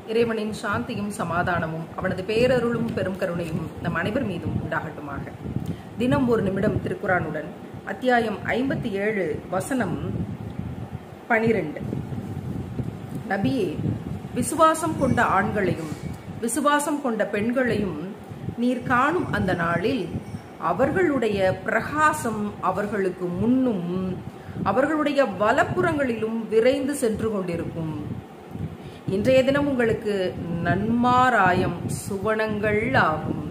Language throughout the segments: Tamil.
இறைவனின் சாந்தியும் சமாதானமும் அவனது பேரருளும் பெரும் கருணையும் நம் அனைவர் மீதும் உண்டாகட்டுமாக தினம் ஒரு நிமிடம் திருக்குறானுடன் அத்தியாயம் ஐம்பத்தி ஏழு வசனம் பனிரெண்டு நபியே விசுவாசம் கொண்ட ஆண்களையும் விசுவாசம் கொண்ட பெண்களையும் நீர் காணும் அந்த நாளில் அவர்களுடைய பிரகாசம் அவர்களுக்கு முன்னும் அவர்களுடைய வலப்புறங்களிலும் விரைந்து சென்று கொண்டிருக்கும் இன்றைய தினம் உங்களுக்கு நன்மாராயம் சுவனங்கள் ஆகும்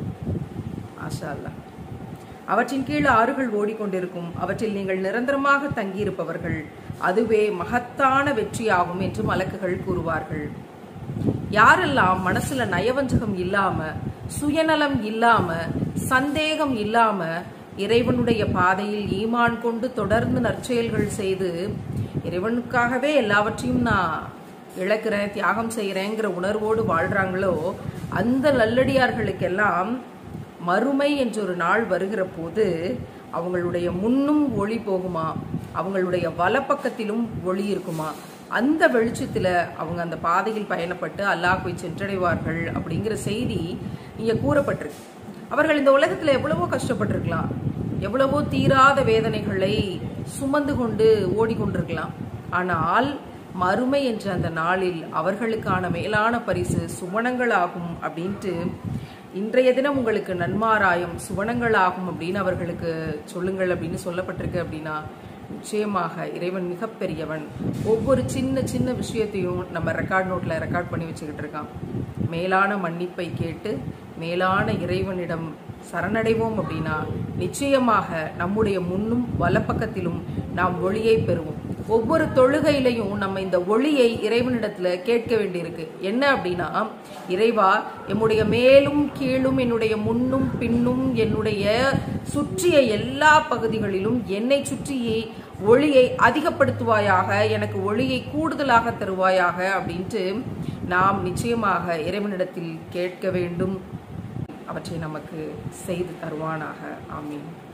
ஆஷா அல்லாஹ். அவற்றின் கீழ் ஆறுகள் ஓடிக்கொண்டிருக்கும் அவற்றில் நீங்கள் நிரந்தரமாக தங்கியிருப்பவர்கள் அதுவே மகத்தான வெற்றியாகும் என்று மலக்குகள் கூறுவார்கள் யாரெல்லாம் மனசுல நயவஞ்சகம் இல்லாம சுயநலம் இல்லாம சந்தேகம் இல்லாம இறைவனுடைய பாதையில் ஈமான் கொண்டு தொடர்ந்து நற்செயல்கள் செய்து இறைவனுக்காகவே எல்லாவற்றையும் நான் இழக்கிறேன் தியாகம் செய்கிறேங்கிற உணர்வோடு வாழ்றாங்களோ அந்த நல்லடியார்களுக்கெல்லாம் மறுமை என்ற ஒரு நாள் வருகிற போது அவங்களுடைய முன்னும் ஒளி போகுமா அவங்களுடைய வலப்பக்கத்திலும் ஒளி இருக்குமா அந்த வெளிச்சத்துல அவங்க அந்த பாதையில் பயணப்பட்டு அல்லாஹ் போய் சென்றடைவார்கள் அப்படிங்கிற செய்தி இங்க கூறப்பட்டிருக்கு அவர்கள் இந்த உலகத்துல எவ்வளவோ கஷ்டப்பட்டிருக்கலாம் எவ்வளவோ தீராத வேதனைகளை சுமந்து கொண்டு ஓடிக்கொண்டிருக்கலாம் ஆனால் மறுமை என்ற அந்த நாளில் அவர்களுக்கான மேலான பரிசு சுவனங்களாகும் அப்படின்ட்டு இன்றைய தினம் உங்களுக்கு நன்மாராயம் சுவனங்களாகும் அப்படின்னு அவர்களுக்கு சொல்லுங்கள் அப்படின்னு சொல்லப்பட்டிருக்கு அப்படின்னா நிச்சயமாக இறைவன் மிகப்பெரியவன் ஒவ்வொரு சின்ன சின்ன விஷயத்தையும் நம்ம ரெக்கார்ட் நோட்ல ரெக்கார்ட் பண்ணி வச்சுக்கிட்டு இருக்கான் மேலான மன்னிப்பை கேட்டு மேலான இறைவனிடம் சரணடைவோம் அப்படின்னா நிச்சயமாக நம்முடைய முன்னும் வலப்பக்கத்திலும் நாம் ஒளியை பெறுவோம் ஒவ்வொரு தொழுகையிலையும் நம்ம இந்த ஒளியை இறைவனிடத்துல கேட்க வேண்டியிருக்கு என்ன அப்படின்னா இறைவா எம்முடைய மேலும் கீழும் என்னுடைய முன்னும் பின்னும் என்னுடைய சுற்றிய எல்லா பகுதிகளிலும் என்னை சுற்றி ஒளியை அதிகப்படுத்துவாயாக எனக்கு ஒளியை கூடுதலாக தருவாயாக அப்படின்ட்டு நாம் நிச்சயமாக இறைவனிடத்தில் கேட்க வேண்டும் அவற்றை நமக்கு செய்து தருவானாக ஆமீன்